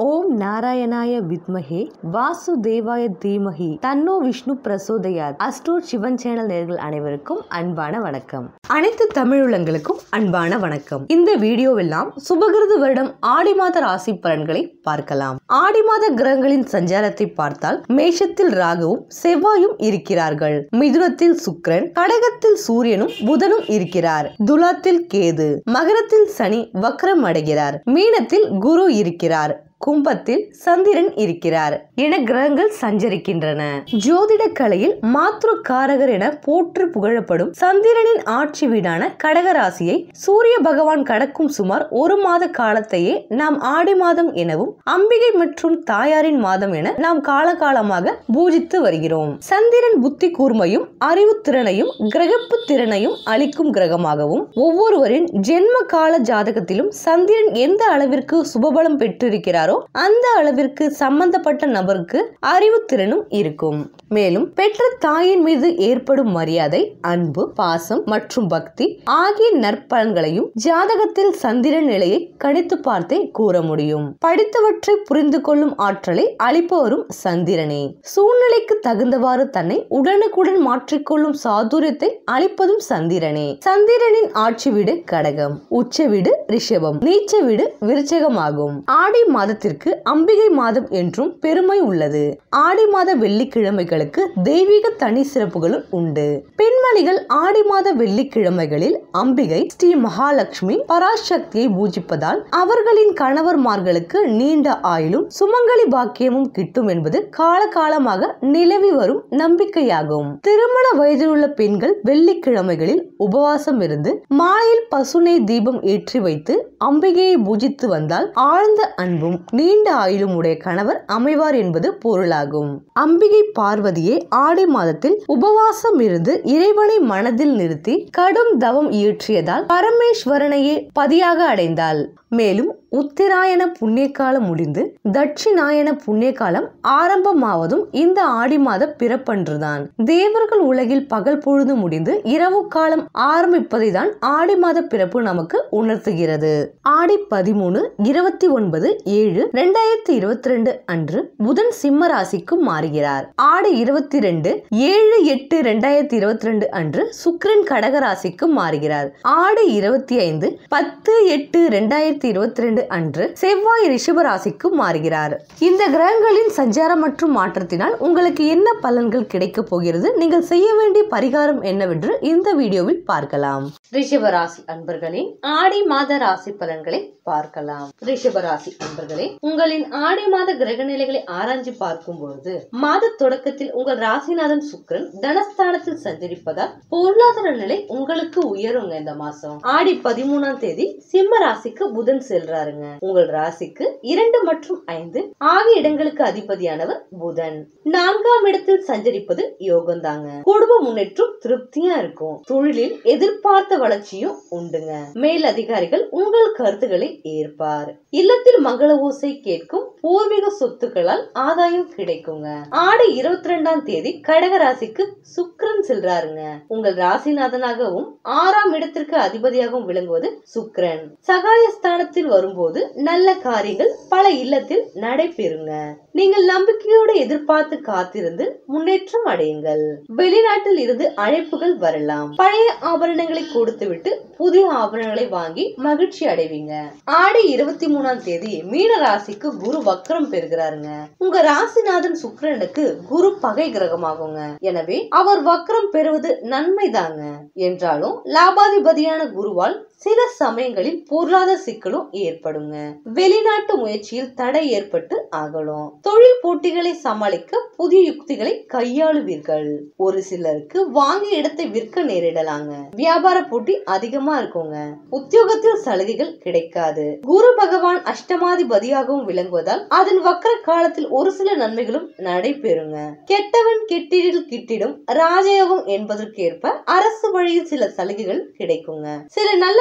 ஓம் நாராயணாய வித்மஹே வாசுதேவாய தீமஹி தன்னோ விஷ்ணு பிரசோதயாத் அஸ்ட்ரோட் சிவன் சேனல் நேர்கள் அனைவருக்கும் அன்பான வணக்கம் அனைத்து தமிழுள்ளங்களுக்கும் அன்பான வணக்கம் இந்த வீடியோவெல்லாம் சுபகிருது வருடம் ஆடி மாத ராசி பலன்களை பார்க்கலாம் ஆடி மாத கிரகங்களின் சஞ்சாரத்தை பார்த்தால் மேஷத்தில் ராகுவும் செவ்வாயும் இருக்கிறார்கள் மிதுனத்தில் சுக்கிரன் கடகத்தில் சூரியனும் புதனும் இருக்கிறார் துலாத்தில் கேது மகரத்தில் சனி வக்ரம் அடைகிறார் மீனத்தில் குரு இருக்கிறார் கும்பத்தில் சந்திரன் இருக்கிறார் என கிரகங்கள் சஞ்சரிக்கின்றன ஜோதிட கலையில் மாத்ரு காரகர் என போற்று புகழப்படும் சந்திரனின் ஆட்சி வீடான கடகராசியை சூரிய பகவான் கடக்கும் சுமார் ஒரு மாத காலத்தையே நாம் ஆடி மாதம் எனவும் அம்பிகை மற்றும் தாயாரின் மாதம் என நாம் காலகாலமாக பூஜித்து வருகிறோம் சந்திரன் புத்தி கூர்மையும் அறிவு திறனையும் கிரகப்பு திறனையும் அளிக்கும் கிரகமாகவும் ஒவ்வொருவரின் ஜென்ம கால ஜாதகத்திலும் சந்திரன் எந்த அளவிற்கு சுபபலம் பெற்றிருக்கிறாரோ அந்த அளவிற்கு சம்பந்தப்பட்ட நபருக்கு அறிவுத்திறனும் இருக்கும் மேலும் பெற்ற தாயின் மீது ஏற்படும் மரியாதை அன்பு பாசம் மற்றும் பக்தி ஆகிய நற்பலன்களையும் ஜாதகத்தில் சந்திரன் நிலையை கணித்து பார்த்தே கூற முடியும் படித்தவற்றை புரிந்து கொள்ளும் ஆற்றலை அளிப்பவரும் சந்திரனே சூழ்நிலைக்கு தகுந்தவாறு தன்னை உடனுக்குடன் மாற்றிக்கொள்ளும் சாதுரியத்தை அளிப்பதும் சந்திரனே சந்திரனின் ஆட்சி வீடு கடகம் உச்ச வீடு ரிஷபம் நீச்ச வீடு விருச்சகமாகும் ஆடி மாதத்திற்கு அம்பிகை மாதம் என்றும் பெருமை உள்ளது ஆடி மாத வெள்ளிக்கிழமைகளுக்கு தெய்வீக தனி சிறப்புகளும் உண்டு பெண்மணிகள் ஆடி மாத வெள்ளிக்கிழமைகளில் அம்பிகை ஸ்ரீ மகாலட்சுமி பராசக்தியை பூஜிப்பதால் அவர்களின் கணவர்மார்களுக்கு நீண்ட ஆயுளும் சுமங்கலி பாக்கியமும் கிட்டும் என்பது காலகாலமாக நிலவி வரும் நம்பிக்கையாகும் திருமண வயதிலுள்ள பெண்கள் வெள்ளிக்கிழமைகளில் உபவாசம் இருந்து மாலையில் பசுனை தீபம் ஏற்றி வைத்து அம்பிகையை பூஜித்து வந்தால் ஆழ்ந்த அன்பும் நீண்ட ஆயுளும் உடைய கணவர் அமைவார் என்பது பொருளாகும் அம்பிகை பார்வதியே ஆடி மாதத்தில் உபவாசம் இருந்து இறைவனை மனதில் நிறுத்தி கடும் தவம் இயற்றியதால் பரமேஸ்வரனையே பதியாக அடைந்தாள் மேலும் உத்திராயண புண்ணிய காலம் முடிந்து தட்சிணாயன புண்ணிய காலம் ஆரம்பமாவதும் இந்த ஆடி மாத பிறப்பன்றுதான் தேவர்கள் உலகில் பகல் பொழுது முடிந்து இரவு காலம் ஆரம்பிப்பதை தான் ஆடி மாத பிறப்பு நமக்கு உணர்த்துகிறது ஆடி பதிமூணு இருபத்தி ஒன்பது ஏழு ரெண்டாயிரத்தி இருபத்தி ரெண்டு அன்று புதன் சிம்ம ராசிக்கு மாறுகிறார் ஆடி இருபத்தி ரெண்டு ஏழு எட்டு ரெண்டாயிரத்தி இருபத்தி ரெண்டு அன்று சுக்கிரன் கடக ராசிக்கு மாறுகிறார் ஆடி இருபத்தி ஐந்து பத்து எட்டு ரெண்டாயிரத்தி இருபத்தி ரெண்டு அன்று செவ்வாய் ரிஷப ராசிக்கு மாறுகிறார் இந்த கிரகங்களின் சஞ்சாரம் மற்றும் மாற்றத்தினால் உங்களுக்கு என்ன பலன்கள் கிடைக்க போகிறது நீங்கள் செய்ய வேண்டிய பரிகாரம் என்னவென்று இந்த வீடியோவில் பார்க்கலாம் ரிஷப ராசி அன்பர்களின் ஆடி மாத ராசி பலன்களை பார்க்கலாம் ரிஷப ராசி அன்பர்களே உங்களின் ஆடி மாத கிரக நிலைகளை ஆராய்ச்சி பார்க்கும் பொழுது மாத தொடக்கத்தில் உங்கள் ராசிநாதன் சுக்கிரன் தனஸ்தானத்தில் சஞ்சரிப்பதால் பொருளாதார நிலை உங்களுக்கு உயருங்க இந்த மாசம் ஆடி பதிமூணாம் தேதி சிம்ம ராசிக்கு புதன் செல்றாருங்க உங்கள் ராசிக்கு இரண்டு மற்றும் ஐந்து ஆகிய இடங்களுக்கு அதிபதியானவர் புதன் நான்காம் இடத்தில் சஞ்சரிப்பது யோகம் தாங்க குடும்ப முன்னேற்றம் திருப்தியா இருக்கும் தொழிலில் எதிர்பார்த்த வளர்ச்சியும் உண்டுங்க மேல் அதிகாரிகள் உங்கள் கருத்துக்களை ஏற்பார் இல்லத்தில் மங்கள ஓசை கேட்கும் பூர்வீக சொத்துக்களால் ஆதாயம் கிடைக்குங்க ஆடி இருபத்தி ரெண்டாம் தேதி கடக ராசிக்கு சுக்கிரன் செல்றாருங்க உங்கள் ராசிநாதனாகவும் ஆறாம் இடத்திற்கு அதிபதியாகவும் விளங்குவது சுக்கிரன் சகாயஸ்தானத்தில் வரும்போது நல்ல காரியங்கள் பல இல்லத்தில் நடைபெறுங்க நீங்கள் நம்பிக்கையோடு எதிர்பார்த்து காத்திருந்து முன்னேற்றம் அடையுங்கள் வெளிநாட்டில் இருந்து அழைப்புகள் வரலாம் பழைய ஆபரணங்களை கொடுத்துவிட்டு புதிய ஆபரணங்களை வாங்கி மகிழ்ச்சி அடைவீங்க ஆடி இருபத்தி மூணாம் தேதி மீன ராசிக்கு குரு வக்ரம் பெறுகிறாருங்க உங்க ராசிநாதன் சுக்கிரனுக்கு குரு பகை கிரகமாகுங்க எனவே அவர் வக்ரம் பெறுவது நன்மைதாங்க என்றாலும் லாபாதிபதியான குருவால் சில சமயங்களில் பொருளாதார சிக்கலும் ஏற்படுங்க வெளிநாட்டு முயற்சியில் தடை ஏற்பட்டு ஆகலாம் தொழில் போட்டிகளை சமாளிக்க புதிய யுக்திகளை கையாளுவீர்கள் ஒரு சிலருக்கு வாங்கிய இடத்தை விற்க நேரிடலாங்க வியாபார போட்டி அதிகமா இருக்குங்க உத்தியோகத்தில் சலுகைகள் கிடைக்காது குரு பகவான் அஷ்டமாதிபதியாகவும் விளங்குவதால் அதன் வக்கர காலத்தில் ஒரு சில நன்மைகளும் நடைபெறுங்க கெட்டவன் கெட்டிடில் கிட்டிடும் ராஜயோகம் என்பதற்கேற்ப அரசு வழியில் சில சலுகைகள் கிடைக்குங்க சில நல்ல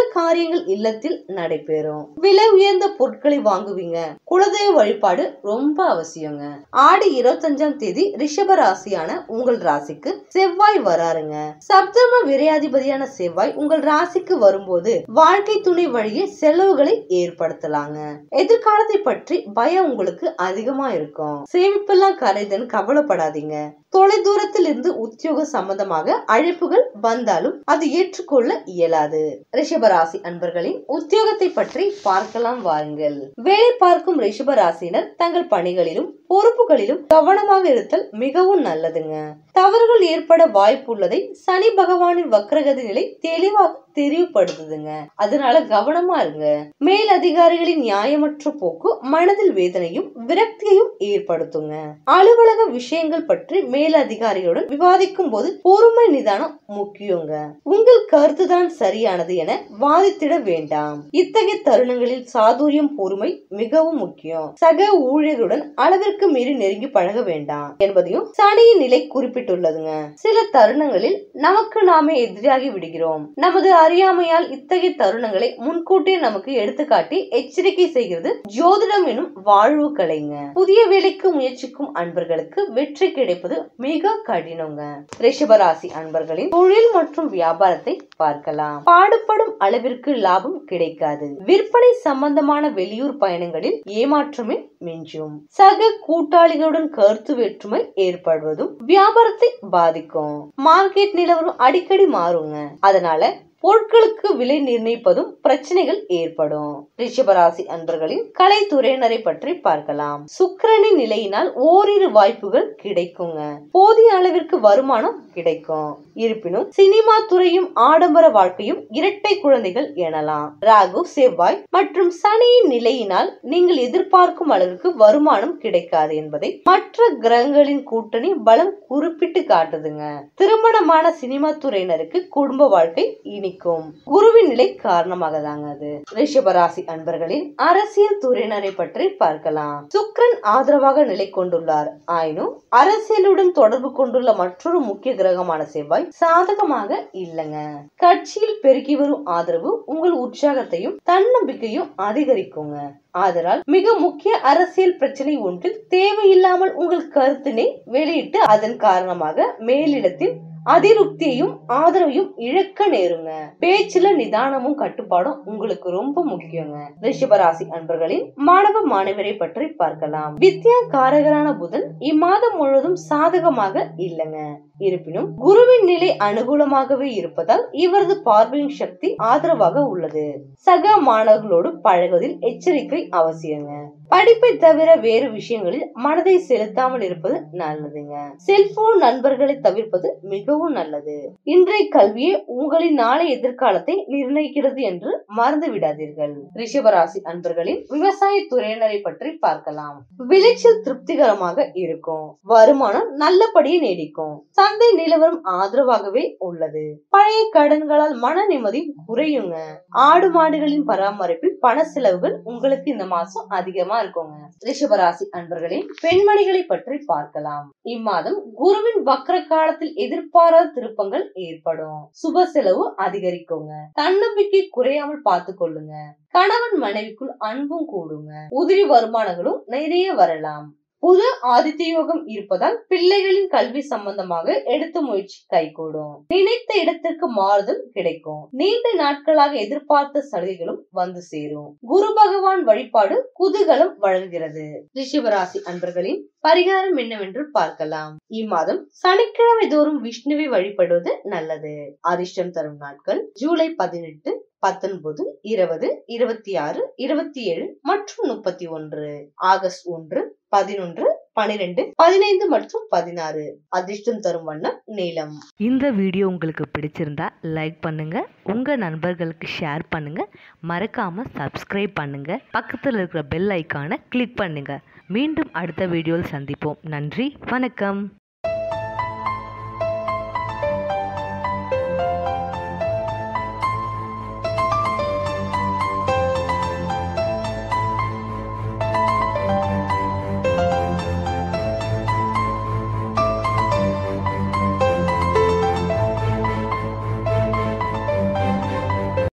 காரியங்கள் இல்லத்தில் நடைபெறும் விலை உயர்ந்த பொருட்களை வாங்குவீங்க குலதெய்வ வழிபாடு ரொம்ப அவசியங்க ஆடி இருபத்தஞ்சாம் தேதி ரிஷப ராசியான உங்கள் ராசிக்கு செவ்வாய் வராருங்க சப்தம விரையாதிபதியான செவ்வாய் உங்கள் ராசிக்கு வரும்போது வாழ்க்கை துணை வழியே செலவுகளை ஏற்படுத்தலாங்க எதிர்காலத்தை பற்றி பயம் உங்களுக்கு அதிகமா இருக்கும் சேமிப்பெல்லாம் கரைதுன்னு கவலைப்படாதீங்க தொலை தூரத்தில் இருந்து உத்தியோக சம்பந்தமாக அழைப்புகள் வந்தாலும் அது ஏற்றுக்கொள்ள இயலாது ரிஷபராசி அன்பர்களின் உத்தியோகத்தை பற்றி பார்க்கலாம் வாருங்கள் வேலை பார்க்கும் ரிஷபராசினர் தங்கள் பணிகளிலும் பொறுப்புகளிலும் கவனமாக இருத்தல் மிகவும் நல்லதுங்க தவறுகள் ஏற்பட வாய்ப்புள்ளதை சனி பகவானின் வக்ரகதி நிலை தெளிவாக தெளிவுபடுத்துதுங்க அதனால கவனமா இருங்க மேல் அதிகாரிகளின் நியாயமற்ற போக்கு மனதில் வேதனையும் விரக்தியையும் ஏற்படுத்துங்க அலுவலக விஷயங்கள் பற்றி மேல் அதிகாரிகளுடன் விவாதிக்கும் போது பொறுமை நிதானம் முக்கியங்க உங்கள் கருத்துதான் சரியானது என வாதித்திட வேண்டாம் இத்தகைய தருணங்களில் சாதுரியம் பொறுமை மிகவும் முக்கியம் சக ஊழியர்களுடன் அளவிற்கு மீறி நெருங்கி பழக வேண்டாம் என்பதையும் சனியின் நிலை குறிப்பிட்டுள்ளதுங்க சில தருணங்களில் நமக்கு நாமே எதிராகி விடுகிறோம் நமது அறியாமையால் இத்தகைய தருணங்களை முன்கூட்டியே நமக்கு எடுத்துக்காட்டி எச்சரிக்கை செய்கிறது ஜோதிடம் எனும் வாழ்வு கலைங்க புதிய வேலைக்கு முயற்சிக்கும் அன்பர்களுக்கு வெற்றி கிடைப்பது மிக கடினங்க ரிஷபராசி அன்பர்களின் தொழில் மற்றும் வியாபாரத்தை பார்க்கலாம் பாடுபடும் அளவிற்கு லாபம் கிடைக்காது விற்பனை சம்பந்தமான வெளியூர் பயணங்களில் ஏமாற்றமே மிஞ்சும் சக கூட்டாளிகளுடன் கருத்து வேற்றுமை ஏற்படுவதும் வியாபாரத்தை பாதிக்கும் மார்க்கெட் நிலவரம் அடிக்கடி மாறுங்க அதனால பொருட்களுக்கு விலை நிர்ணயிப்பதும் பிரச்சனைகள் ஏற்படும் ரிஷபராசி அன்பர்களின் கலைத்துறையினரை பற்றி பார்க்கலாம் சுக்கிரனின் நிலையினால் ஓரிரு வாய்ப்புகள் கிடைக்குங்க போதிய அளவிற்கு வருமானம் கிடைக்கும் இருப்பினும் சினிமா துறையும் ஆடம்பர வாழ்க்கையும் இரட்டை குழந்தைகள் எனலாம் ராகு செவ்வாய் மற்றும் சனியின் நிலையினால் நீங்கள் எதிர்பார்க்கும் அளவிற்கு வருமானம் கிடைக்காது என்பதை மற்ற கிரகங்களின் கூட்டணி பலம் குறிப்பிட்டு காட்டுதுங்க திருமணமான சினிமா துறையினருக்கு குடும்ப வாழ்க்கை இனிக்கும் குருவின் நிலை காரணமாக தாங்க அது ரிஷபராசி அன்பர்களின் அரசியல் துறையினரை பற்றி பார்க்கலாம் சுக்கிரன் ஆதரவாக நிலை கொண்டுள்ளார் ஆயினும் அரசியலுடன் தொடர்பு கொண்டுள்ள மற்றொரு முக்கிய கிரகமான செவ்வாய் சாதகமாக இல்லைங்க கட்சியில் பெருகி வரும் ஆதரவு உங்கள் உற்சாகத்தையும் தன்னம்பிக்கையும் அதிகரிக்குங்க ஆதலால் மிக முக்கிய அரசியல் பிரச்சனை ஒன்றில் தேவையில்லாமல் உங்கள் கருத்தினை வெளியிட்டு அதன் காரணமாக மேலிடத்தில் அதிருப்தியையும் ஆதரவையும் இழக்க நேருங்க பேச்சுல நிதானமும் கட்டுப்பாடும் உங்களுக்கு ரொம்ப முக்கியங்க ரிஷபராசி அன்பர்களின் மாணவ மாணவரை பற்றி பார்க்கலாம் வித்யா காரகரான புதன் இம்மாதம் முழுவதும் சாதகமாக இல்லைங்க இருப்பினும் குருவின் நிலை அனுகூலமாகவே இருப்பதால் இவரது பார்வையின் சக்தி ஆதரவாக உள்ளது சக மாணவர்களோடு பழகுவதில் எச்சரிக்கை அவசியங்க படிப்பை தவிர வேறு விஷயங்களில் மனதை செலுத்தாமல் இருப்பது நல்லதுங்க செல்போன் நண்பர்களை தவிர்ப்பது மிகவும் நல்லது இன்றைய கல்வியே உங்களின் நாளை எதிர்காலத்தை நிர்ணயிக்கிறது என்று மறந்து விடாதீர்கள் ரிஷபராசி அன்பர்களின் விவசாய துறையினரை பற்றி பார்க்கலாம் விளைச்சல் திருப்திகரமாக இருக்கும் வருமானம் நல்லபடியே நீடிக்கும் சந்தை நிலவரம் ஆதரவாகவே உள்ளது பழைய கடன்களால் மன நிம்மதி குறையுங்க ஆடு மாடுகளின் பராமரிப்பில் பண செலவுகள் உங்களுக்கு இந்த மாசம் அதிகமா இருக்குங்க ரிஷபராசி அன்பர்களின் பெண்மணிகளை பற்றி பார்க்கலாம் இம்மாதம் குருவின் வக்ர காலத்தில் எதிர்பாராத திருப்பங்கள் ஏற்படும் சுப செலவு அதிகரிக்குங்க தன்னம்பிக்கை குறையாமல் பார்த்து கொள்ளுங்க கணவன் மனைவிக்குள் அன்பும் கூடுங்க உதிரி வருமானங்களும் நிறைய வரலாம் புது ஆதித்ய யோகம் இருப்பதால் பிள்ளைகளின் கல்வி சம்பந்தமாக எடுத்த முயற்சி கைகூடும் நினைத்த இடத்திற்கு மாறுதல் கிடைக்கும் நீண்ட நாட்களாக எதிர்பார்த்த சலுகைகளும் வந்து சேரும் குரு பகவான் வழிபாடு குதூகலம் வழங்குகிறது ரிஷபராசி அன்பர்களின் பரிகாரம் என்னவென்று பார்க்கலாம் இம்மாதம் சனிக்கிழமை தோறும் விஷ்ணுவை வழிபடுவது நல்லது அதிர்ஷ்டம் தரும் நாட்கள் ஜூலை பதினெட்டு பத்தொன்பது இருபது இருபத்தி ஆறு இருபத்தி ஏழு மற்றும் முப்பத்தி ஒன்று ஆகஸ்ட் ஒன்று பதினொன்று பனிரெண்டு பதினைந்து மற்றும் பதினாறு அதிர்ஷ்டம் தரும் வண்ணம் நீலம் இந்த வீடியோ உங்களுக்கு பிடிச்சிருந்தா லைக் பண்ணுங்க உங்க நண்பர்களுக்கு ஷேர் பண்ணுங்க மறக்காம சப்ஸ்கிரைப் பண்ணுங்க பக்கத்தில் இருக்கிற பெல் ஐக்கானை கிளிக் பண்ணுங்க மீண்டும் அடுத்த வீடியோவில் சந்திப்போம் நன்றி வணக்கம்